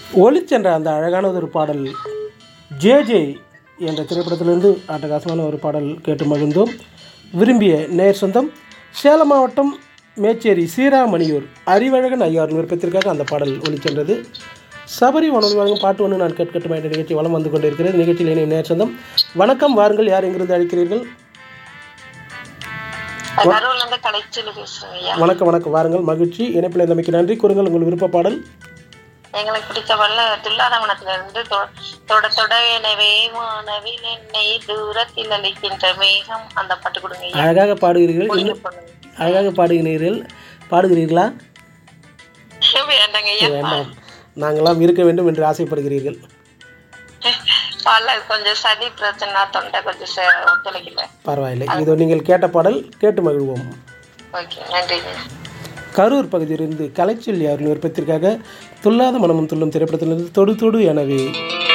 ஒளிச்சென்ற அந்த அழகான ஒரு பாடல் ஜே ஜே என்ற திரைப்படத்திலிருந்து அட்டகாசமான ஒரு பாடல் கேட்டு மகிழ்ந்தோம் விரும்பிய நேர் சொந்தம் சேலம் மாவட்டம் மேச்சேரி சீராமணியூர் அறிவழகன் ஐயார் விருப்பத்திற்காக அந்த பாடல் ஒளிச்சென்றது சபரி உணவு வழங்கும் பாட்டு ஒன்று நான் கேட்கட்டுமா என்ற நிகழ்ச்சி வளம் வந்து கொண்டிருக்கிறது நிகழ்ச்சியில் இணையும் நேர் சொந்தம் வணக்கம் வாருங்கள் யார் எங்கிருந்து அழைக்கிறீர்கள் கரூர்ல இருந்து கலைச்சொல்லி பேசுறேங்க ஐயா வணக்கம் வணக்கம் வாருங்கள் மகிழ்ச்சி இணைப்பில் இருந்தமைக்கு நன்றி கூறுங்கள் உங்கள் விருப்ப பாடல் எங்களுக்கு பிடிச்ச பாடல துல்லாதவனத்துல இருந்து தொ- தொட தொட எனவே வானவில் என்னை தூரத்தில் அளிக்கின்ற மேகம் அந்த பாட்டு கொடுங்க ஐயா அழகாக பாடுகிறீர்கள் இன்னும் பண்ணுங்க. அழகாக பாடுகிறீர்கள் பாடுகிறீர்களா வேண்டாங்க ஐயா வேண்டாம் நாங்களாம் இருக்க வேண்டும் என்று ஆசைப்படுகிறீர்கள் பாடல கொஞ்சம் சதி பிரச்சனை தொண்டை கொஞ்சம் ச- ஒத்துழைக்கல பரவாயில்லை இதோ நீங்கள் கேட்ட பாடல் கேட்டு மகிழ்வோம் ஓகே நன்றி கரூர் பகுதியிலிருந்து கலைச்சொல்லி அவர்கள் விருப்பத்திற்காக துல்லாத மனமும் துள்ளும் திரைப்படத்திலிருந்து தொடு தொடு எனவே